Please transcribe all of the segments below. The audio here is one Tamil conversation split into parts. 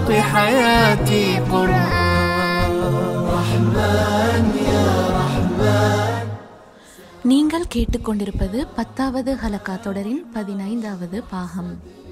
واسق حياتي قرآن رحمن يا رحمن நீங்கள் கேட்டுக்கொண்டிருப்பது பத்தாவது ஹலக்கா தொடரின் பதினைந்தாவது பாகம்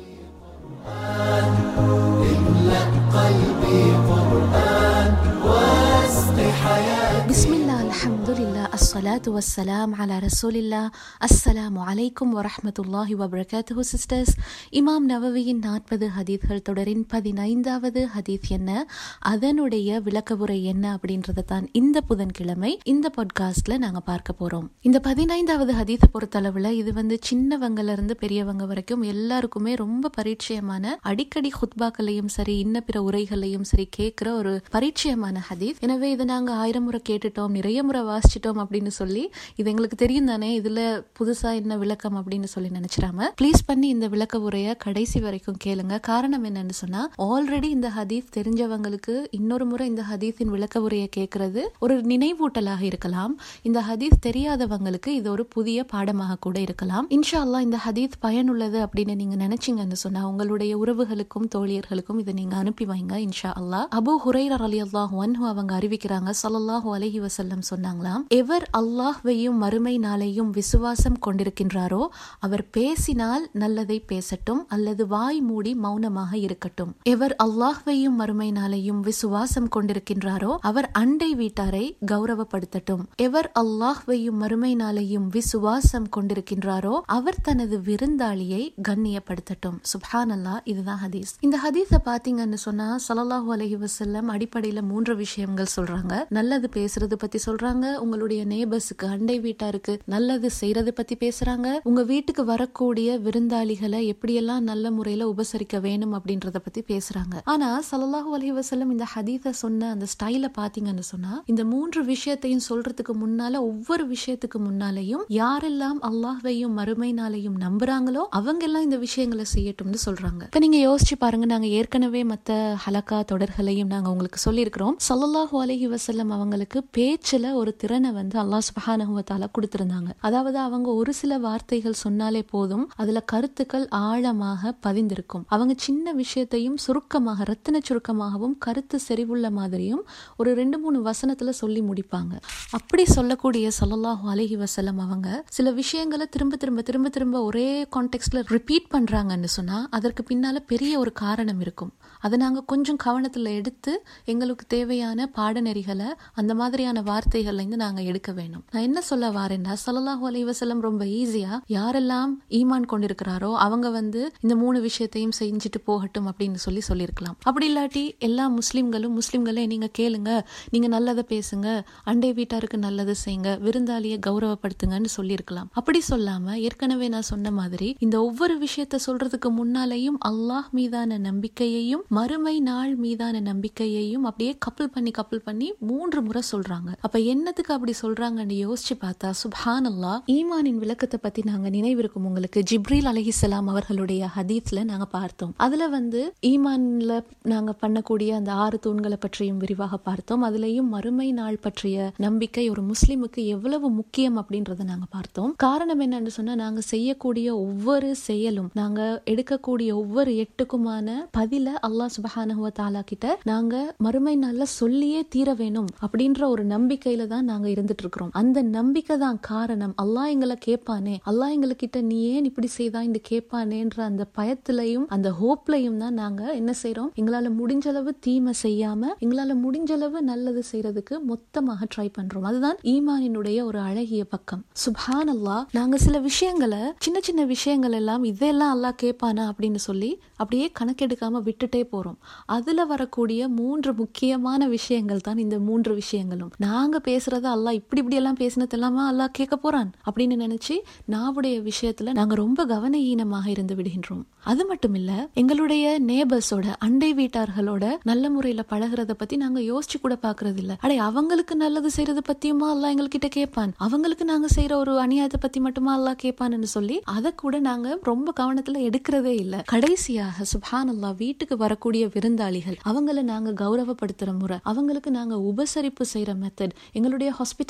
பிஸ்மில்லா அல்ஹம்துலில்லா அஸ்ஸலாத்து வஸ்ஸலாம் அலா ரசூலில்லா அஸ்ஸலாமு அலைக்கும் வரஹ்மத்துல்லாஹி வபரகாத்துஹு சிஸ்டர்ஸ் இமாம் நவவியின் நாற்பது ஹதீத்கள் தொடரின் பதினைந்தாவது ஹதீத் என்ன அதனுடைய விளக்கவுரை என்ன அப்படின்றத தான் இந்த புதன்கிழமை இந்த பாட்காஸ்ட்ல நாங்க பார்க்க போறோம் இந்த பதினைந்தாவது ஹதீத்தை பொறுத்தளவுல இது வந்து சின்னவங்கல இருந்து பெரியவங்க வரைக்கும் எல்லாருக்குமே ரொம்ப பரிச்சயமான அடிக்கடி ஹுத்பாக்களையும் சரி இன்ன பிற உரைகளையும் சரி கேட்கிற ஒரு பரிச்சயமான ஹதீஸ் எனவே இதை நாங்க ஆயிரம் முறை கேட்டுட்டோம் நிறைய முறை வாசிச்சிட்டோம் அப்படின்னு சொல்லி இது எங்களுக்கு தெரியும் தானே இதுல புதுசா என்ன விளக்கம் அப்படின்னு சொல்லி நினைச்சிடாம ப்ளீஸ் பண்ணி இந்த விளக்க உரைய கடைசி வரைக்கும் கேளுங்க காரணம் என்னன்னு சொன்னா ஆல்ரெடி இந்த ஹதீஸ் தெரிஞ்சவங்களுக்கு இன்னொரு முறை இந்த ஹதீஸின் விளக்க உரையை கேட்கறது ஒரு நினைவூட்டலாக இருக்கலாம் இந்த ஹதீஸ் தெரியாதவங்களுக்கு இது ஒரு புதிய பாடமாக கூட இருக்கலாம் இன்ஷா அல்லாஹ் இந்த ஹதீஸ் பயனுள்ளது அப்படின்னு நீங்க நினைச்சீங்கன்னு சொன்னா உங்களுடைய உறவுகளுக்கும் தோழியர்களுக்கும் இதை நீங்க அனுப்பி வைங்க இன்ஷா அல்லாஹ் அபு ஹுரைரர் அலி அல்லாஹ் ஒன்ஹு அவங்க அறிவிக்கிறாங்க ஸல்லல்லாஹு அலைஹி வஸல்லம் சொன்னாங்களாம் எவர் அல்லாஹ்வையும் மறுமை நாளையும் விசுவாசம் கொண்டிருக்கின்றாரோ அவர் பேசினால் நல்லதை பேசட்டும் அல்லது வாய் மூடி மௌனமாக இருக்கட்டும் எவர் அல்லாஹ்வையும் மறுமை நாளையும் விசுவாசம் கொண்டிருக்கின்றாரோ அவர் அண்டை வீட்டாரை கௌரவப்படுத்தட்டும் எவர் அல்லாஹ்வையும் மறுமை நாளையும் விசுவாசம் கொண்டிருக்கின்றாரோ அவர் தனது விருந்தாளியை கண்ணியப்படுத்தட்டும் சுப்ஹான் அல்லாஹ் இதுதான் ஹதீஸ் இந்த ஹதீஸ பாத்தீங்கன்னு சொன்னா ஸல்லல்லாஹு அலைஹி வஸல்லம் அடிப்படையில மூன்று விஷயங்கள் சொல்றாங்க நல்லது பேசுறது பத்தி சொல்றாங்க உங்களுடைய நேபர்ஸுக்கு அண்டை வீட்டாருக்கு நல்லது செய்யறது பத்தி பேசுறாங்க உங்க வீட்டுக்கு வரக்கூடிய விருந்தாளிகளை எப்படியெல்லாம் நல்ல முறையில உபசரிக்க வேணும் அப்படின்றத பத்தி பேசுறாங்க ஆனா ஸல்லல்லாஹு அலைஹி வஸல்லம் இந்த ஹதீஸ சொன்ன அந்த ஸ்டைல பாத்தீங்கன்னு சொன்னா இந்த மூன்று விஷயத்தையும் சொல்றதுக்கு முன்னால ஒவ்வொரு விஷயத்துக்கு முன்னாலையும் யாரெல்லாம் அல்லாஹ்வையும் மறுமை நாளையும் நம்புறாங்களோ அவங்க எல்லாம் இந்த விஷயங்களை செய்யட்டும்னு சொல்றாங்க இப்ப நீங்க யோசிச்சு பாருங்க நாங்க ஏற்கனவே மத்த ஹலக்கா தொடர்களையும் நாங்க உங்களுக்கு சொல்லியிருக்கிறோம் ஸல்லல்லாஹு அலைஹி வஸல்லம் அவங்களுக்கு பேச்சுல ஒரு திறனை வந்து அல்லாஹ் சுப்ஹானஹு வ தஆலா கொடுத்திருந்தாங்க அதாவது அவங்க ஒரு சில வார்த்தைகள் சொன்னாலே போதும் அதுல கருத்துக்கள் ஆழமாக பதிந்திருக்கும் அவங்க சின்ன விஷயத்தையும் சுருக்கமாக ரத்தின சுருக்கமாகவும் கருத்து செறிவுள்ள மாதிரியும் ஒரு ரெண்டு மூணு வசனத்துல சொல்லி முடிப்பாங்க அப்படி சொல்லக்கூடிய ஸல்லல்லாஹு அலைஹி வஸல்லம் அவங்க சில விஷயங்களை திரும்ப திரும்ப திரும்ப திரும்ப ஒரே கான்டெக்ட்ல ரிப்பீட் பண்றாங்கன்னு சொன்னா அதற்கு பின்னால பெரிய ஒரு காரணம் இருக்கும் அதை நாங்க கொஞ்சம் கவனத்துல எடுத்து எங்களுக்கு தேவையான பாடநெறிகளை அந்த மாதிரியான வார்த்தைகள்ல இருந்து நாங்க எடுக்க வேணும் நான் என்ன சொல்ல வாரேன்னா ஸல்லல்லாஹு அலைஹி வஸல்லம் ரொம்ப ஈஸியா யாரெல்லாம் ஈமான் கொண்டிருக்கிறாரோ அவங்க வந்து இந்த மூணு விஷயத்தையும் செஞ்சுட்டு போகட்டும் அப்படின்னு சொல்லி சொல்லியிருக்கலாம் அப்படி இல்லாட்டி எல்லா முஸ்லிம்களும் முஸ்லிம்களே நீங்க கேளுங்க நீங்க நல்லதை பேசுங்க அண்டை வீட்டாருக்கு நல்லது செய்யுங்க விருந்தாளியை கௌரவப்படுத்துங்கன்னு சொல்லியிருக்கலாம் அப்படி சொல்லாம ஏற்கனவே நான் சொன்ன மாதிரி இந்த ஒவ்வொரு விஷயத்த சொல்றதுக்கு முன்னாலேயும் அல்லாஹ் மீதான நம்பிக்கையையும் மறுமை நாள் மீதான நம்பிக்கையையும் அப்படியே கப்பல் பண்ணி கப்பல் பண்ணி மூன்று முறை சொல்றாங்க அப்ப என்னத்துக்கு அப்படி சொல்றாங்கன்னு யோசிச்சு பார்த்தா சுப்ஹான் அல்லாஹ் ஈமானின் விளக்கத்தை பத்தி நாங்க நினைவிருக்கும் உங்களுக்கு ஜிப்ரீல் அலைஹிஸ்ஸலாம் அவர்களுடைய ஹதீஸ்ல நாங்க பார்த்தோம் அதுல வந்து ஈமான்ல நாங்க பண்ணக்கூடிய அந்த ஆறு தூண்களை பற்றியும் விரிவாக பார்த்தோம் அதுலயும் மறுமை நாள் பற்றிய நம்பிக்கை ஒரு முஸ்லிமுக்கு எவ்வளவு முக்கியம் அப்படின்றத நாங்க பார்த்தோம் காரணம் என்னன்னு சொன்னா நாங்க செய்யக்கூடிய ஒவ்வொரு செயலும் நாங்க எடுக்கக்கூடிய ஒவ்வொரு எட்டுக்குமான பதில அல்லாஹ் சுபஹானஹுவ தாலா கிட்ட நாங்க மறுமை நாள்ல சொல்லியே தீர வேணும் அப்படின்ற ஒரு நம்பிக்கையில தான் நாங்க இருந்துட்டு இருக்கிறோம் அந்த நம்பிக்கை தான் காரணம் அல்லாஹ் எங்களை கேட்பானே அல்லாஹ் எங்ககிட்ட நீ ஏன் இப்படி செய்தா இந்த கேட்பானேன்ற அந்த பயத்திலையும் அந்த ஹோப்லையும் தான் நாங்க என்ன செய்றோம் எங்களால முடிஞ்ச அளவு தீமை செய்யாம எங்களால முடிஞ்ச அளவு நல்லது செய்யறதுக்கு மொத்தமாக ட்ரை பண்றோம் அதுதான் ஈமானினுடைய ஒரு அழகிய பக்கம் சுப்ஹான் அல்லாஹ் நாங்க சில விஷயங்களை சின்ன சின்ன விஷயங்கள் எல்லாம் இதெல்லாம் அல்லாஹ் கேட்பானா அப்படின்னு சொல்லி அப்படியே கணக்கெடுக்காம விட்டுட்டே போறோம் அதுல வரக்கூடிய மூன்று முக்கியமான விஷயங்கள் தான் இந்த மூன்று விஷயங்களும் நாங்க பேசுறத அல்லாஹ் இப்படி இப்படி எல்லாம் பேசினது எல்லாமே அல்லாஹ் கேட்க போறான் அப்படின்னு நினைச்சு நாவுடைய விஷயத்துல நாங்க ரொம்ப கவனஹீனமாக இருந்து விடுகின்றோம் அது மட்டும் இல்ல எங்களுடைய நேபர்ஸோட அண்டை வீட்டார்களோட நல்ல முறையில பழகுறத பத்தி நாங்க யோசிச்சு கூட பாக்குறது இல்ல அடே அவங்களுக்கு நல்லது செய்யறது பத்தியுமா அல்லாஹ் எங்ககிட்ட கேட்பான் அவங்களுக்கு நாங்க செய்யற ஒரு அநியாயத்தை பத்தி மட்டுமா அல்லாஹ் கேட்பான்னு சொல்லி அதை கூட நாங்க ரொம்ப கவனத்துல எடுக்கிறதே இல்ல கடைசியாக சுபான் அல்லாஹ் வீட்டுக்கு வரக்கூடிய விருந்தாளிகள் அவங்கள நாங்க கௌரவப்படுத்துற முறை அவங்களுக்கு நாங்க உபசரிப்பு செய்யற மெத்தட் எங்களுடைய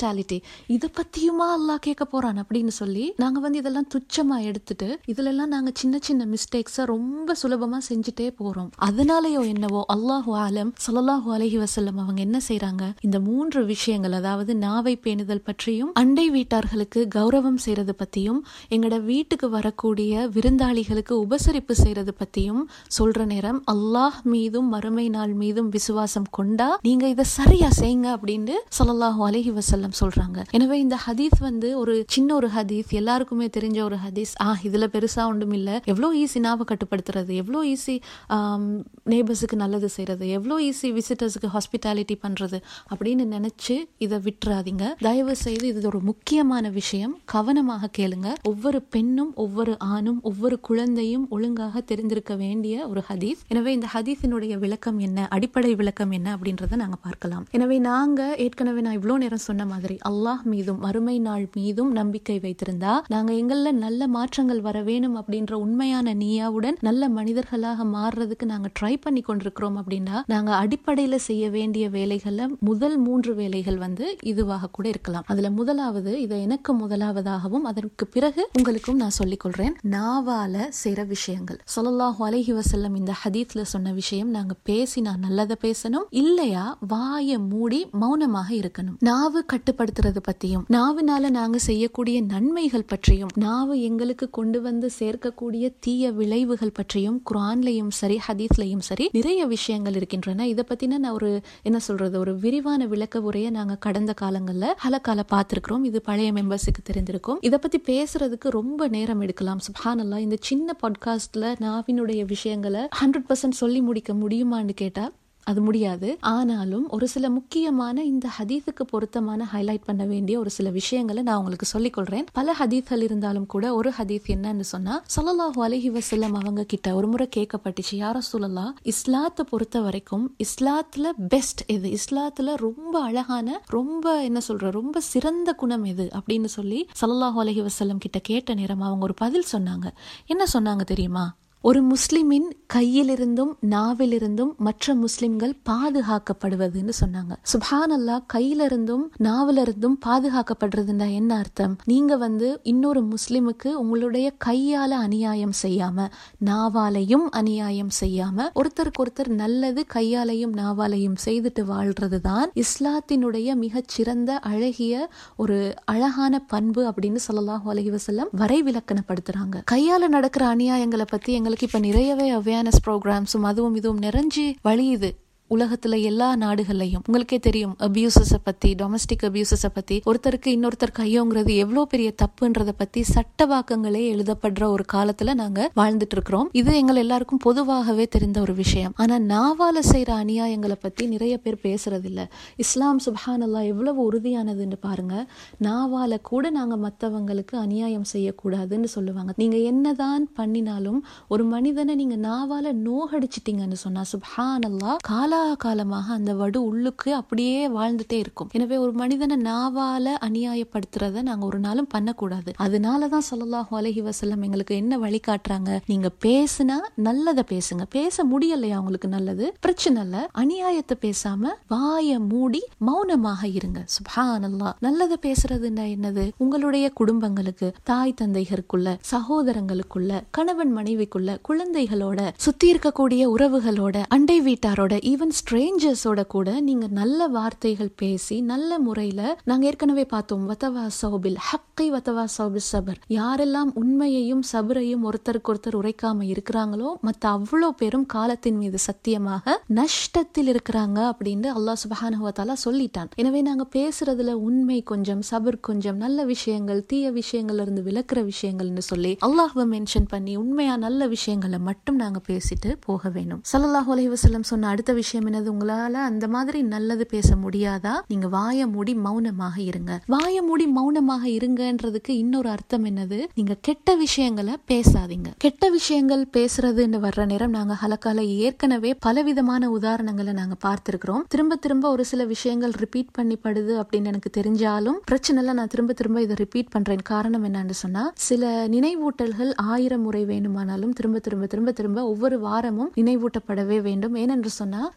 ஹாஸ்பிட்டாலிட்டி இதை பத்தியுமா அல்லாஹ் கேட்க போறான் அப்படின்னு சொல்லி நாங்க வந்து இதெல்லாம் துச்சமா எடுத்துட்டு இதுல எல்லாம் நாங்க சின்ன சின்ன மிஸ்டேக்ஸ ரொம்ப சுலபமா செஞ்சுட்டே போறோம் அதனாலயோ என்னவோ அல்லாஹு ஆலம் ஸல்லல்லாஹு அலைஹி வஸல்லம் அவங்க என்ன செய்றாங்க இந்த மூன்று விஷயங்கள் அதாவது நாவை பேணுதல் பற்றியும் அண்டை வீட்டார்களுக்கு கௌரவம் செய்யறது பத்தியும் எங்கட வீட்டுக்கு வரக்கூடிய விருந்தாளிகளுக்கு உபசரிப்பு செய்யறது பத்தியும் சொல்ற நேரம் அல்லாஹ் மீதும் மறுமை நாள் மீதும் விசுவாசம் கொண்டா நீங்க இதை சரியா செய்யுங்க அப்படின்னு ஸல்லல்லாஹு அலைஹி வஸல்லம் சொல்றாங்க எனவே இந்த ஹதீஸ் வந்து ஒரு சின்ன ஒரு ஹதீஸ் எல்லாருக்குமே தெரிஞ்ச ஒரு ஹதீஸ் ஆ இதுல பெருசா ஒன்றும் இல்ல எவ்வளோ ஈஸி நாவை கட்டுப்படுத்துறது எவ்வளோ ஈஸி நேபர்ஸுக்கு நல்லது செய்யறது எவ்வளோ ஈஸி விசிட்டர்ஸுக்கு ஹாஸ்பிட்டாலிட்டி பண்றது அப்படின்னு நினைச்சு இதை விட்டுறாதீங்க தயவு செய்து இது ஒரு முக்கியமான விஷயம் கவனமாக கேளுங்க ஒவ்வொரு பெண்ணும் ஒவ்வொரு ஆணும் ஒவ்வொரு குழந்தையும் ஒழுங்காக தெரிந்திருக்க வேண்டிய ஒரு ஹதீஸ் எனவே இந்த ஹதீஸினுடைய விளக்கம் என்ன அடிப்படை விளக்கம் என்ன அப்படின்றத நாங்க பார்க்கலாம் எனவே நாங்க ஏற்கனவே நான் இவ்வளோ நேரம் சொன்ன மாதிரி அல்லாஹ் மீதும் மறுமை நாள் மீதும் நம்பிக்கை வைத்திருந்தா நாங்க எங்கள்ல நல்ல மாற்றங்கள் வர வேணும் அப்படின்ற உண்மையான நீயாவுடன் நல்ல மனிதர்களாக மாறுறதுக்கு நாங்க ட்ரை பண்ணி கொண்டிருக்கிறோம் அப்படின்னா நாங்க அடிப்படையில செய்ய வேண்டிய வேலைகள்ல முதல் மூன்று வேலைகள் வந்து இதுவாக கூட இருக்கலாம் அதுல முதலாவது இதை எனக்கு முதலாவதாகவும் அதற்கு பிறகு உங்களுக்கும் நான் சொல்லிக் கொள்றேன் நாவால செய்யற விஷயங்கள் சொல்லல்லாஹு அலைஹி வஸல்லம் இந்த ஹதீஸ்ல சொன்ன விஷயம் நாங்க பேசினா நல்லதை பேசணும் இல்லையா வாயை மூடி மௌனமாக இருக்கணும் நாவு கட்டுப்படுத்துறது பத்தியும் நாவுனால நாங்க செய்யக்கூடிய நன்மைகள் பற்றியும் நாவு எங்களுக்கு கொண்டு வந்து சேர்க்கக்கூடிய தீய விளைவுகள் பற்றியும் குரான்லயும் சரி ஹதீஸ்லயும் சரி நிறைய விஷயங்கள் இருக்கின்றன இதை பத்தின நான் ஒரு என்ன சொல்றது ஒரு விரிவான விளக்க உரையை நாங்க கடந்த காலங்கள்ல ஹலக்கால பார்த்திருக்கிறோம் இது பழைய மெம்பர்ஸுக்கு தெரிந்திருக்கும் இதை பத்தி பேசுறதுக்கு ரொம்ப நேரம் எடுக்கலாம் சுபானல்லா இந்த சின்ன பாட்காஸ்ட்ல நாவினுடைய விஷயங்களை ஹண்ட்ரட் பர்சன்ட் சொல்லி முடிக்க முடியுமான்னு கேட்டா அது முடியாது ஆனாலும் ஒரு சில முக்கியமான இந்த ஹதீஸுக்கு பொருத்தமான ஹைலைட் பண்ண வேண்டிய ஒரு சில விஷயங்களை நான் உங்களுக்கு சொல்லிக் கொள்றேன் பல ஹதீஸ்கள் இருந்தாலும் கூட ஒரு ஹதீஸ் என்னன்னு சொன்னா ஸல்லல்லாஹு அலைஹி வஸல்லம் அவங்க கிட்ட ஒரு முறை கேட்கப்பட்டுச்சு யார சொல்லலாம் இஸ்லாத்தை பொறுத்த வரைக்கும் இஸ்லாத்துல பெஸ்ட் எது இஸ்லாத்துல ரொம்ப அழகான ரொம்ப என்ன சொல்ற ரொம்ப சிறந்த குணம் எது அப்படின்னு சொல்லி ஸல்லல்லாஹு அலைஹி வஸல்லம் கிட்ட கேட்ட நேரம் அவங்க ஒரு பதில் சொன்னாங்க என்ன சொன்னாங்க தெரியுமா ஒரு முஸ்லிமின் கையிலிருந்தும் நாவிலிருந்தும் மற்ற முஸ்லிம்கள் பாதுகாக்கப்படுவதுன்னு சொன்னாங்க சுபான் அல்லா கையிலிருந்தும் நாவிலிருந்தும் பாதுகாக்கப்படுறதுன்னா என்ன அர்த்தம் நீங்க வந்து இன்னொரு முஸ்லிமுக்கு உங்களுடைய கையால அநியாயம் செய்யாம நாவாலையும் அநியாயம் செய்யாம ஒருத்தருக்கு ஒருத்தர் நல்லது கையாலையும் நாவாலையும் செய்துட்டு வாழ்றது தான் இஸ்லாத்தினுடைய மிகச் சிறந்த அழகிய ஒரு அழகான பண்பு அப்படின்னு சொல்லலாம் அலஹி வசல்லம் வரை விலக்கணப்படுத்துறாங்க கையால நடக்கிற அநியாயங்களை பத்தி எங்களுக்கு இப்ப நிறையவே அவேர்னஸ் ப்ரோக்ராம்ஸும் அதுவும் இதுவும் நிறைஞ்சு வழியுது உலகத்துல எல்லா நாடுகள்லையும் உங்களுக்கே தெரியும் அபியூசஸ பத்தி டொமஸ்டிக் அபியூசஸ பத்தி ஒருத்தருக்கு இன்னொருத்தர் கையோங்கிறது எவ்வளவு பெரிய தப்புன்றத பத்தி சட்டவாக்கங்களே எழுதப்படுற ஒரு காலத்துல நாங்க வாழ்ந்துட்டு இருக்கிறோம் இது எங்கள் எல்லாருக்கும் பொதுவாகவே தெரிந்த ஒரு விஷயம் ஆனா நாவால செய்யற அநியாயங்களை பத்தி நிறைய பேர் பேசுறது இல்ல இஸ்லாம் சுபான் அல்லா எவ்வளவு உறுதியானதுன்னு பாருங்க நாவால கூட நாங்க மத்தவங்களுக்கு அநியாயம் செய்யக்கூடாதுன்னு சொல்லுவாங்க நீங்க என்னதான் பண்ணினாலும் ஒரு மனிதனை நீங்க நாவால நோகடிச்சிட்டீங்கன்னு சொன்னா சுபான் அல்லா காலா காலமாக அந்த வடு உள்ளுக்கு அப்படியே வாழ்ந்துட்டே இருக்கும் எனவே ஒரு மனிதனை நாவால அநியாயப்படுத்துறத நாங்க ஒரு நாளும் பண்ணக்கூடாது அதனாலதான் சொல்லலாஹு அலஹி வசல்லம் எங்களுக்கு என்ன வழி காட்டுறாங்க நீங்க பேசுனா நல்லதை பேசுங்க பேச முடியலையா உங்களுக்கு நல்லது பிரச்சனை இல்ல அநியாயத்தை பேசாம வாய மூடி மௌனமாக இருங்க சுபான் அல்லா நல்லதை பேசுறதுன்னா என்னது உங்களுடைய குடும்பங்களுக்கு தாய் தந்தைகளுக்குள்ள சகோதரங்களுக்குள்ள கணவன் மனைவிக்குள்ள குழந்தைகளோட சுத்தி இருக்கக்கூடிய உறவுகளோட அண்டை வீட்டாரோட ஈவன் ஸ்ட்ரேஞ்சர்ஸோட கூட நீங்க நல்ல வார்த்தைகள் பேசி நல்ல முறையில நாங்க ஏற்கனவே பார்த்தோம் வத்தவா சௌபில் ஹக்கை வத்தவா சௌபில் சபர் யாரெல்லாம் உண்மையையும் சபரையும் ஒருத்தருக்கு ஒருத்தர் உரைக்காம இருக்கிறாங்களோ மத்த அவ்வளோ பேரும் காலத்தின் மீது சத்தியமாக நஷ்டத்தில் இருக்கிறாங்க அப்படின்னு அல்லாஹ் சுபஹானுவத்தாலா சொல்லிட்டான் எனவே நாங்க பேசுறதுல உண்மை கொஞ்சம் சபர் கொஞ்சம் நல்ல விஷயங்கள் தீய விஷயங்கள்ல இருந்து விளக்குற விஷயங்கள்னு சொல்லி அல்லாஹ்வை மென்ஷன் பண்ணி உண்மையா நல்ல விஷயங்களை மட்டும் நாங்க பேசிட்டு போக வேணும் சல்லல்லாஹு அலைஹி வஸல்லம் சொன்ன அடுத்த விஷயம் என்னது உங்களால அந்த மாதிரி நல்லது பேச முடியாதா நீங்க வாய மூடி மௌனமாக இருங்க வாய மூடி மௌனமாக இருங்கன்றதுக்கு இன்னொரு அர்த்தம் என்னது நீங்க கெட்ட விஷயங்களை பேசாதீங்க கெட்ட விஷயங்கள் பேசுறதுன்னு வர்ற நேரம் நாங்க ஹலக்கால ஏற்கனவே பலவிதமான உதாரணங்களை நாங்க பார்த்திருக்கிறோம் திரும்ப திரும்ப ஒரு சில விஷயங்கள் ரிப்பீட் பண்ணிப்படுது அப்படின்னு எனக்கு தெரிஞ்சாலும் பிரச்சனை இல்லை நான் திரும்ப திரும்ப இதை ரிப்பீட் பண்றேன் காரணம் என்னன்னு சொன்னா சில நினைவூட்டல்கள் ஆயிரம் முறை வேணுமானாலும் திரும்ப திரும்ப திரும்ப திரும்ப ஒவ்வொரு வாரமும் நினைவூட்டப்படவே வேண்டும் ஏனென்று சொன்னா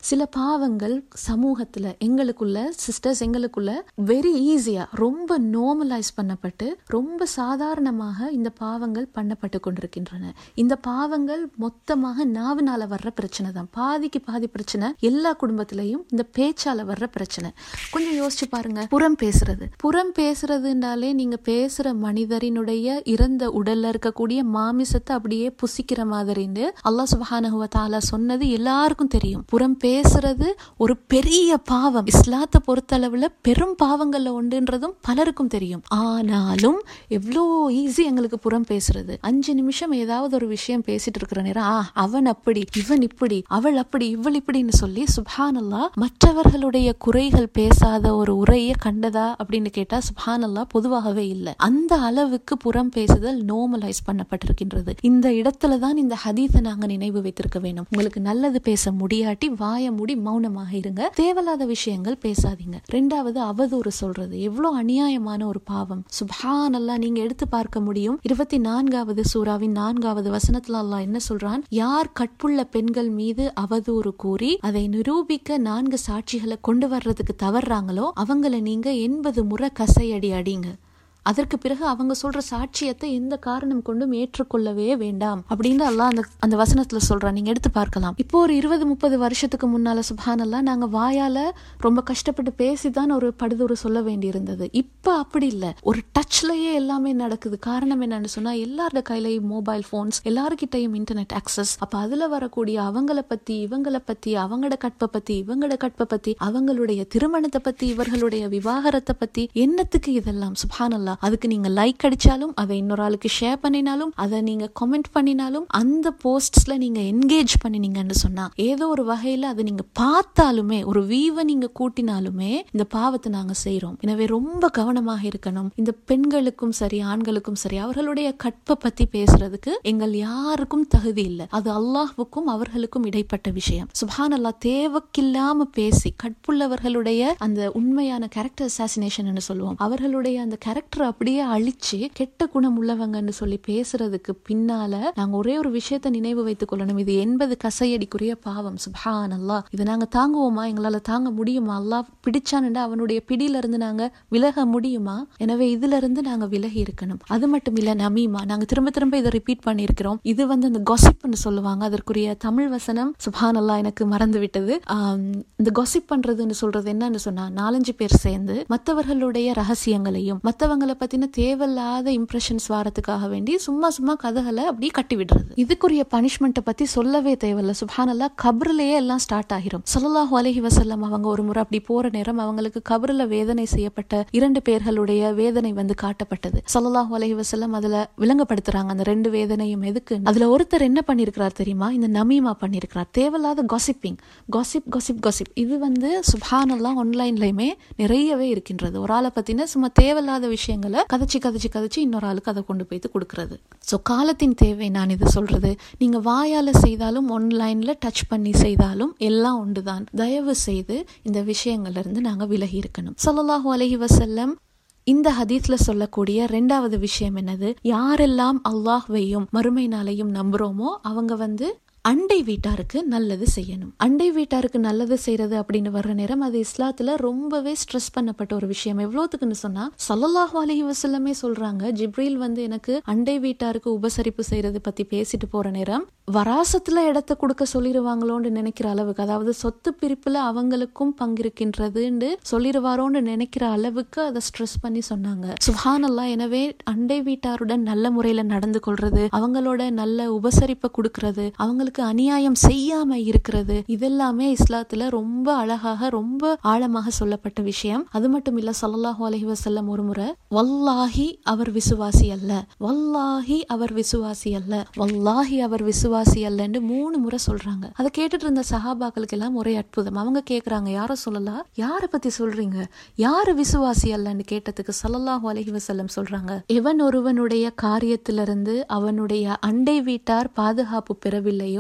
சில பாவங்கள் சமூகத்துல எங்களுக்குள்ள சிஸ்டர்ஸ் எங்களுக்குள்ள வெரி ஈஸியா ரொம்ப நார்மலைஸ் பண்ணப்பட்டு ரொம்ப சாதாரணமாக இந்த பாவங்கள் பண்ணப்பட்டு கொண்டிருக்கின்றன இந்த பாவங்கள் மொத்தமாக நாவினால வர்ற பிரச்சனை தான் பாதிக்கு பாதி பிரச்சனை எல்லா குடும்பத்திலையும் இந்த பேச்சால வர்ற பிரச்சனை கொஞ்சம் யோசிச்சு பாருங்க புறம் பேசுறது புறம் பேசுறதுனாலே நீங்க பேசுற மனிதரினுடைய இறந்த உடல்ல இருக்கக்கூடிய மாமிசத்தை அப்படியே புசிக்கிற மாதிரின்னு அல்லாஹ் சுபஹானஹு வ தஆலா சொன்னது எல்லாருக்கும் தெரியும் புறம் பேசுறது ஒரு பெரிய பாவம் இஸ்லாத்தை பொறுத்தளவுல பெரும் பாவங்கள்ல ஒன்றுன்றதும் பலருக்கும் தெரியும் ஆனாலும் எவ்வளோ ஈஸி எங்களுக்கு புறம் பேசுறது அஞ்சு நிமிஷம் ஏதாவது ஒரு விஷயம் பேசிட்டு இருக்கிற நேரம் ஆ அவன் அப்படி இவன் இப்படி அவள் அப்படி இவள் இப்படின்னு சொல்லி சுப்ஹானல்லா மற்றவர்களுடைய குறைகள் பேசாத ஒரு உரையை கண்டதா அப்படின்னு கேட்டா சுப்ஹானல்லா பொதுவாகவே இல்லை அந்த அளவுக்கு புறம் பேசுதல் நோமலைஸ் பண்ணப்பட்டிருக்கின்றது இந்த இடத்துல தான் இந்த ஹதீஸை நாங்க நினைவு வைத்திருக்க வேணும் உங்களுக்கு நல்லது பேச முடியாட்டி வாய மூடி மௌனமாக இருங்க தேவையில்லாத விஷயங்கள் பேசாதீங்க ரெண்டாவது அவதூறு சொல்றது எவ்வளவு அநியாயமான ஒரு பாவம் சுப்ஹானல்லா நீங்க எடுத்து பார்க்க முடியும் இருபத்தி நான்காவது சூறாவின் நான்காவது வசனத்துல அல்லாஹ் என்ன சொல்றான் யார் கற்புள்ள பெண்கள் மீது அவதூறு கூறி அதை நிரூபிக்க நான்கு சாட்சிகளை கொண்டு வர்றதுக்கு தவறுறாங்களோ அவங்கள நீங்க எண்பது முறை கசையடி அடிங்க அதற்கு பிறகு அவங்க சொல்ற சாட்சியத்தை எந்த காரணம் கொண்டும் ஏற்றுக்கொள்ளவே வேண்டாம் அப்படின்னு அல்லாஹ் அந்த அந்த வசனத்துல சொல்றான் நீங்க எடுத்து பார்க்கலாம் இப்போ ஒரு இருபது முப்பது வருஷத்துக்கு முன்னால சுபானல்லா நாங்க வாயால ரொம்ப கஷ்டப்பட்டு பேசிதான் ஒரு படுதூறு சொல்ல வேண்டியிருந்தது இப்ப அப்படி இல்ல ஒரு டச்லயே எல்லாமே நடக்குது காரணம் என்னன்னு சொன்னா எல்லாரோட கையிலயும் மொபைல் போன்ஸ் எல்லாருக்கிட்டையும் இன்டர்நெட் ஆக்சஸ் அப்ப அதுல வரக்கூடிய அவங்கள பத்தி இவங்கள பத்தி அவங்களோட கற்பை பத்தி இவங்களோட கற்பை பத்தி அவங்களுடைய திருமணத்தை பத்தி இவர்களுடைய விவாகரத்தை பத்தி என்னத்துக்கு இதெல்லாம் சுபானல்லா அதுக்கு நீங்க லைக் அடிச்சாலும் அதை இன்னொரு ஆளுக்கு ஷேர் பண்ணினாலும் அதை நீங்க கமெண்ட் பண்ணினாலும் அந்த போஸ்ட்ஸ்ல நீங்க என்கேஜ் பண்ணினீங்கன்னு சொன்னா ஏதோ ஒரு வகையில அதை நீங்க பார்த்தாலுமே ஒரு வீவை நீங்க கூட்டினாலுமே இந்த பாவத்தை நாங்க செய்றோம் எனவே ரொம்ப கவனமாக இருக்கணும் இந்த பெண்களுக்கும் சரி ஆண்களுக்கும் சரி அவர்களுடைய கற்பை பத்தி பேசுறதுக்கு எங்கள் யாருக்கும் தகுதி இல்லை அது அல்லாஹ்வுக்கும் அவர்களுக்கும் இடைப்பட்ட விஷயம் சுபான் அல்லா தேவைக்கில்லாம பேசி கற்புள்ளவர்களுடைய அந்த உண்மையான கேரக்டர் அசாசினேஷன் சொல்லுவோம் அவர்களுடைய அந்த கேரக்டர் அப்படியே அழிச்சு கெட்ட குணம் உள்ளவங்கன்னு சொல்லி பேசுறதுக்கு பின்னால நாங்க ஒரே ஒரு விஷயத்தை நினைவு வைத்துக் கொள்ளணும் இது எண்பது கசையடிக்குரிய பாவம் சுபான் அல்லா இதை நாங்க தாங்குவோமா எங்களால தாங்க முடியுமா அல்லாஹ் பிடிச்சானுண்டா அவனுடைய பிடியில இருந்து நாங்க விலக முடியுமா எனவே இதுல இருந்து நாங்க விலகி இருக்கணும் அது மட்டும் இல்ல நமீமா நாங்க திரும்ப திரும்ப இதை ரிப்பீட் பண்ணியிருக்கிறோம் இது வந்து அந்த கொசிப்னு சொல்லுவாங்க அதற்குரிய தமிழ் வசனம் சுபான் அல்லா எனக்கு மறந்து விட்டது ஆம், இந்த கொசிப் பண்றதுன்னு சொல்றது என்னன்னு சொன்னா நாலஞ்சு பேர் சேர்ந்து மற்றவர்களுடைய ரகசியங்களையும் மற்றவங்களை பத்தின தேவையில்லாத இம்ப்ரெஷன்ஸ் வாரத்துக்காக வேண்டி சும்மா சும்மா கதைகளை அப்படியே கட்டி விடுறது இதுக்குரிய பனிஷ்மெண்ட்டை பத்தி சொல்லவே தேவையில்ல சுபானல்லா கபர்லயே எல்லாம் ஸ்டார்ட் ஆகிரும் ஸல்லல்லாஹு அலைஹி வஸல்லம் அவங்க ஒரு முறை அப்படி போற நேரம் அவங்களுக்கு கபர்ல வேதனை செய்யப்பட்ட இரண்டு பேர்களுடைய வேதனை வந்து காட்டப்பட்டது ஸல்லல்லாஹு அலைஹி வஸல்லம் அதுல விளங்கப்படுத்துறாங்க அந்த ரெண்டு வேதனையும் எதுக்கு அதுல ஒருத்தர் என்ன பண்ணிருக்கிறார் தெரியுமா இந்த நமீமா பண்ணிருக்கிறார் தேவையில்லாத காசிப்பிங் காசிப் காசிப் காசிப் இது வந்து சுபானல்லாம் ஆன்லைன்லயுமே நிறையவே இருக்கின்றது ஒரு ஆளை பத்தின சும்மா தேவையில்லாத விஷயங்களை கதைச்சு கதைச்சு கதைச்சு இன்னொரு ஆளுக்கு அதை கொண்டு போய்த்து கொடுக்கறது ஸோ காலத்தின் தேவை நான் இது சொல்றது நீங்க வாயால செய்தாலும் ஆன்லைன்ல டச் பண்ணி செய்தாலும் எல்லாம் ஒன்றுதான் தயவு செய்து இந்த விஷயங்கள்ல இருந்து நாங்க விலகி இருக்கணும் ஸல்லல்லாஹு அலைஹி வஸல்லம் இந்த ஹதீஸ்ல சொல்லக்கூடிய ரெண்டாவது விஷயம் என்னது யாரெல்லாம் அல்லாஹ்வையும் மறுமை நாளையும் நம்புறோமோ அவங்க வந்து அண்டை வீட்டாருக்கு நல்லது செய்யணும் அண்டை வீட்டாருக்கு நல்லது செய்யறது அப்படின்னு வர்ற நேரம் அது இஸ்லாத்துல ரொம்பவே ஸ்ட்ரெஸ் பண்ணப்பட்ட ஒரு விஷயம் எவ்வளவுக்குன்னு சொன்னா சல்லல்லாஹு அலைஹி வஸல்லமே சொல்றாங்க ஜிப்ரீல் வந்து எனக்கு அண்டை வீட்டாருக்கு உபசரிப்பு செய்யறது பத்தி பேசிட்டு போற நேரம் வராசத்துல இடத்த கொடுக்க சொல்லிடுவாங்களோன்னு நினைக்கிற அளவுக்கு அதாவது சொத்து பிரிப்புல அவங்களுக்கும் பங்கிருக்கின்றதுன்னு சொல்லிடுவாரோன்னு நினைக்கிற அளவுக்கு அதை ஸ்ட்ரெஸ் பண்ணி சொன்னாங்க சுஹானல்லா எனவே அண்டை வீட்டாருடன் நல்ல முறையில நடந்து கொள்றது அவங்களோட நல்ல உபசரிப்பை கொடுக்கறது அவங்களுக்கு அநியாயம் செய்யாம இருக்கிறது இதெல்லாமே இஸ்லாத்துல ரொம்ப அழகாக ரொம்ப ஆழமாக சொல்லப்பட்ட விஷயம் அது மட்டும் இல்ல ஸல்லல்லாஹு அலைஹி வஸல்லம் ஒரு முறை வல்லாஹி அவர் விசுவாசி அல்ல வல்லாஹி அவர் விசுவாசி அல்ல வல்லாஹி அவர் விசுவாசி அல்லன்னு மூணு முறை சொல்றாங்க அதை கேட்டுட்டு இருந்த சஹாபாக்களுக்கு எல்லாம் ஒரே அற்புதம் அவங்க கேக்குறாங்க யார சொல்லலாம் யார பத்தி சொல்றீங்க யாரு விசுவாசி அல்லன்னு கேட்டதுக்கு ஸல்லல்லாஹு அலைஹி வஸல்லம் சொல்றாங்க எவன் ஒருவனுடைய காரியத்திலிருந்து அவனுடைய அண்டை வீட்டார் பாதுகாப்பு பெறவில்லையோ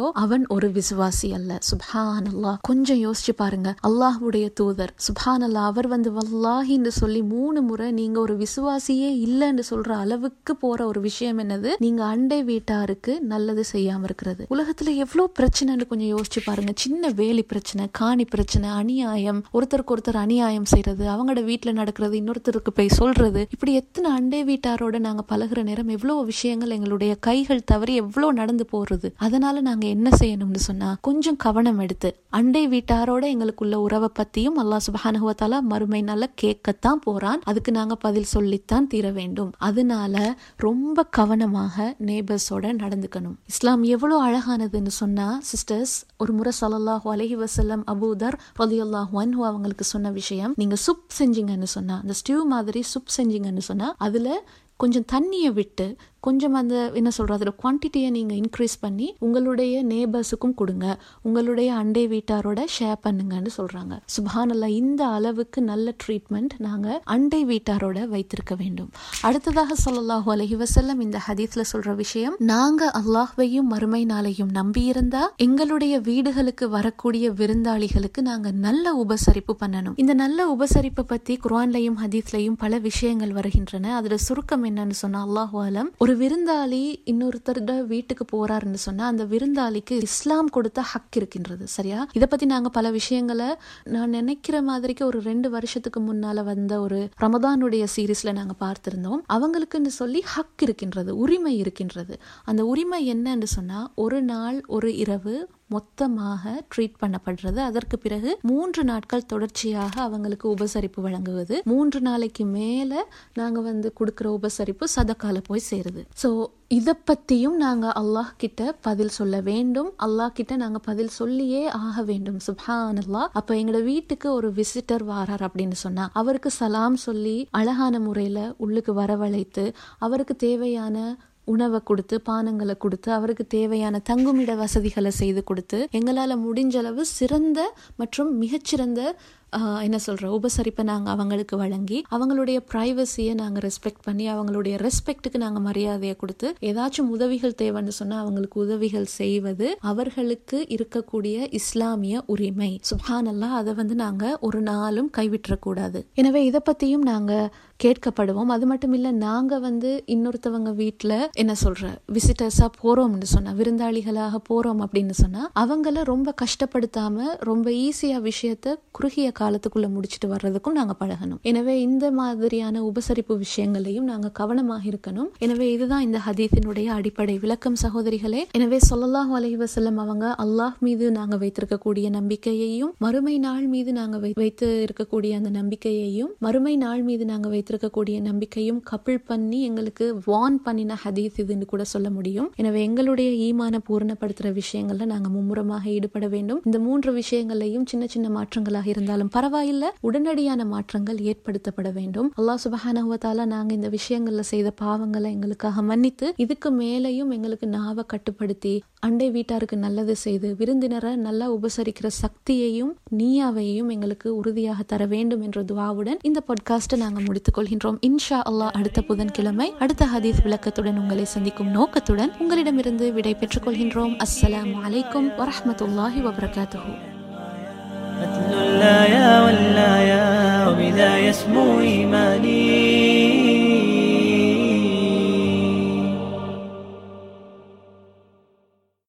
அவன் ஒரு விசுவாசி அல்ல சுப்ஹான் அல்லாஹ் கொஞ்சம் யோசிச்சு பாருங்க அல்லாஹ்வுடைய தூதர் சுப்ஹான் அல்லாஹ் அவர் வந்து வல்லாஹின்னு சொல்லி மூணு முறை நீங்க ஒரு விசுவாசியே இல்லைன்னு சொல்ற அளவுக்கு போற ஒரு விஷயம் என்னது நீங்க அண்டை வீட்டாருக்கு நல்லது செய்யாம இருக்கிறது உலகத்துல எவ்வளவு பிரச்சனைன்னு கொஞ்சம் யோசிச்சு பாருங்க சின்ன வேலி பிரச்சனை காணி பிரச்சனை அநியாயம் ஒருத்தருக்கு ஒருத்தர் அநியாயம் செய்யறது அவங்களோட வீட்டுல நடக்கிறது இன்னொருத்தருக்கு போய் சொல்றது இப்படி எத்தனை அண்டை வீட்டாரோட நாங்க பழகுற நேரம் எவ்வளவு விஷயங்கள் எங்களுடைய கைகள் தவறி எவ்வளவு நடந்து போறது அதனால நாங்க என்ன செய்யணும்னு சொன்னா கொஞ்சம் கவனம் எடுத்து அண்டை வீட்டாரோட எங்களுக்குள்ள உறவை பத்தியும் அல்லாஹ் சுபஹானுவத்தாலா மறுமை நாள கேட்கத்தான் போறான் அதுக்கு நாங்க பதில் சொல்லித்தான் தீர வேண்டும் அதனால ரொம்ப கவனமாக நேபர்ஸோட நடந்துக்கணும் இஸ்லாம் எவ்வளவு அழகானதுன்னு சொன்னா சிஸ்டர்ஸ் ஒரு முறை சல்லல்லாஹு அலைஹி வஸல்லம் அபூதர் ரலியல்லாஹு அன்ஹு அவங்களுக்கு சொன்ன விஷயம் நீங்க சுப் செஞ்சீங்கன்னு சொன்னா அந்த ஸ்டியூ மாதிரி சுப் செஞ்சீங்கன்னு சொன்னா அதுல கொஞ்சம் தண்ணியை விட்டு கொஞ்சம் அந்த என்ன சொல்றது அதோட குவான்டிட்டியை நீங்க இன்க்ரீஸ் பண்ணி உங்களுடைய நேபர்ஸுக்கும் கொடுங்க உங்களுடைய அண்டை வீட்டாரோட ஷேர் பண்ணுங்கன்னு சொல்றாங்க சுபானல்லா இந்த அளவுக்கு நல்ல ட்ரீட்மெண்ட் நாங்க அண்டை வீட்டாரோட வைத்திருக்க வேண்டும் அடுத்ததாக சொல்லல்லாஹு அலஹி வசல்லம் இந்த ஹதீஸ்ல சொல்ற விஷயம் நாங்க அல்லாஹ்வையும் மறுமை நாளையும் நம்பியிருந்தா எங்களுடைய வீடுகளுக்கு வரக்கூடிய விருந்தாளிகளுக்கு நாங்க நல்ல உபசரிப்பு பண்ணணும் இந்த நல்ல உபசரிப்பை பத்தி குர்ஆன்லயும் ஹதீஸ்லயும் பல விஷயங்கள் வருகின்றன அதோட சுருக்கம் என்னன்னு சொன்னா அல்லாஹு அலம் ஒரு விருந்தாளி இன்னொருத்தரோட வீட்டுக்கு போறாருன்னு சொன்னா அந்த விருந்தாளிக்கு இஸ்லாம் கொடுத்த ஹக் இருக்கின்றது சரியா இதை பத்தி நாங்க பல விஷயங்களை நான் நினைக்கிற மாதிரிக்கு ஒரு ரெண்டு வருஷத்துக்கு முன்னால வந்த ஒரு ரமதானுடைய சீரீஸ்ல நாங்க பார்த்திருந்தோம் அவங்களுக்குன்னு சொல்லி ஹக் இருக்கின்றது உரிமை இருக்கின்றது அந்த உரிமை என்னன்னு சொன்னா ஒரு நாள் ஒரு இரவு மொத்தமாக ட்ரீட் பண்ணப்படுறது அதற்கு பிறகு மூன்று நாட்கள் தொடர்ச்சியாக அவங்களுக்கு உபசரிப்பு வழங்குவது மூன்று நாளைக்கு மேல நாங்க வந்து கொடுக்கிற உபசரிப்பு சதக்கால போய் சேருது சோ இத பத்தியும் நாங்க அல்லாஹ் கிட்ட பதில் சொல்ல வேண்டும் அல்லாஹ் கிட்ட நாங்க பதில் சொல்லியே ஆக வேண்டும் சுப்ஹான் அல்லாஹ் அப்ப எங்களோட வீட்டுக்கு ஒரு விசிட்டர் வாரார் அப்படின்னு சொன்னா அவருக்கு சலாம் சொல்லி அழகான முறையில உள்ளுக்கு வரவழைத்து அவருக்கு தேவையான உணவை கொடுத்து பானங்களை கொடுத்து அவருக்கு தேவையான தங்குமிட வசதிகளை செய்து கொடுத்து எங்களால் முடிஞ்ச அளவு சிறந்த மற்றும் மிகச்சிறந்த ஆஹ், என்ன சொல்ற உபசரிப்பை நாங்கள் அவங்களுக்கு வழங்கி அவங்களுடைய ப்ரைவசியை நாங்கள் ரெஸ்பெக்ட் பண்ணி அவங்களுடைய ரெஸ்பெக்ட்டுக்கு நாங்கள் மரியாதையை கொடுத்து ஏதாச்சும் உதவிகள் தேவைன்னு சொன்னால் அவங்களுக்கு உதவிகள் செய்வது அவர்களுக்கு இருக்கக்கூடிய இஸ்லாமிய உரிமை சுப்ஹானல்லாஹ் அதை வந்து நாங்கள் ஒரு நாளும் கைவிட்டுறக்கூடாது எனவே இதை பற்றியும் நாங்கள் கேட்கப்படுவோம் அது மட்டும் இல்லை நாங்கள் வந்து இன்னொருத்தவங்க வீட்டில் என்ன சொல்ற விசிட்டர்ஸாக போகிறோம்னு சொன்னால் விருந்தாளிகளாக போகிறோம் அப்படின்னு சொன்னால் அவங்கள ரொம்ப கஷ்டப்படுத்தாம ரொம்ப ஈஸியாக விஷயத்த குறுகிய காலத்துக்குள்ள முடிச்சுட்டு வர்றதுக்கும் நாங்கள் பழகணும் எனவே இந்த மாதிரியான உபசரிப்பு விஷயங்களையும் நாங்கள் கவனமாக இருக்கணும் எனவே இதுதான் இந்த ஹதீஸினுடைய அடிப்படை விளக்கம் சகோதரிகளே எனவே சொல்லல்லாஹு அலைஹி வஸல்லம் அவங்க அல்லாஹ் மீது நாங்கள் வைத்திருக்கக்கூடிய நம்பிக்கையையும் மறுமை நாள் மீது நாங்கள் வை- வைத்து இருக்கக்கூடிய அந்த நம்பிக்கையையும் மறுமை நாள் மீது நாங்கள் வைத்திருக்கக்கூடிய நம்பிக்கையும் கபிள் பண்ணி எங்களுக்கு வான் பண்ணின ஹதீஸ் இதுன்னு கூட சொல்ல முடியும் எனவே எங்களுடைய ஈமான பூரணப்படுத்துற விஷயங்கள்ல நாங்கள் மும்முரமாக ஈடுபட வேண்டும் இந்த மூன்று விஷயங்களையும் சின்ன சின்ன மாற்றங்களாக இருந்தாலும் பரவாயில்ல உடனடியான மாற்றங்கள் ஏற்படுத்தப்பட வேண்டும் அல்லாஹ் சுபஹானஹுவத்தால நாங்க இந்த விஷயங்கள்ல செய்த பாவங்களை எங்களுக்காக மன்னித்து இதுக்கு மேலேயும் எங்களுக்கு நாவை கட்டுப்படுத்தி அண்டை வீட்டாருக்கு நல்லது செய்து விருந்தினரை நல்லா உபசரிக்கிற சக்தியையும் நீயாவையும் எங்களுக்கு உறுதியாக தர வேண்டும் என்ற துவாவுடன் இந்த பாட்காஸ்ட்டை நாங்க முடித்துக் கொள்கின்றோம் இன்ஷா அல்லாஹ் அடுத்த புதன்கிழமை அடுத்த ஹதீஸ் விளக்கத்துடன் உங்களை சந்திக்கும் நோக்கத்துடன் உங்களிடமிருந்து விடை பெற்றுக் கொள்கின்றோம் அஸ்ஸலாமு அலைக்கும் வரஹ்மத்துல்லாஹி வபரகாத்துஹு مثل اللايا واللايا وبذا يسمو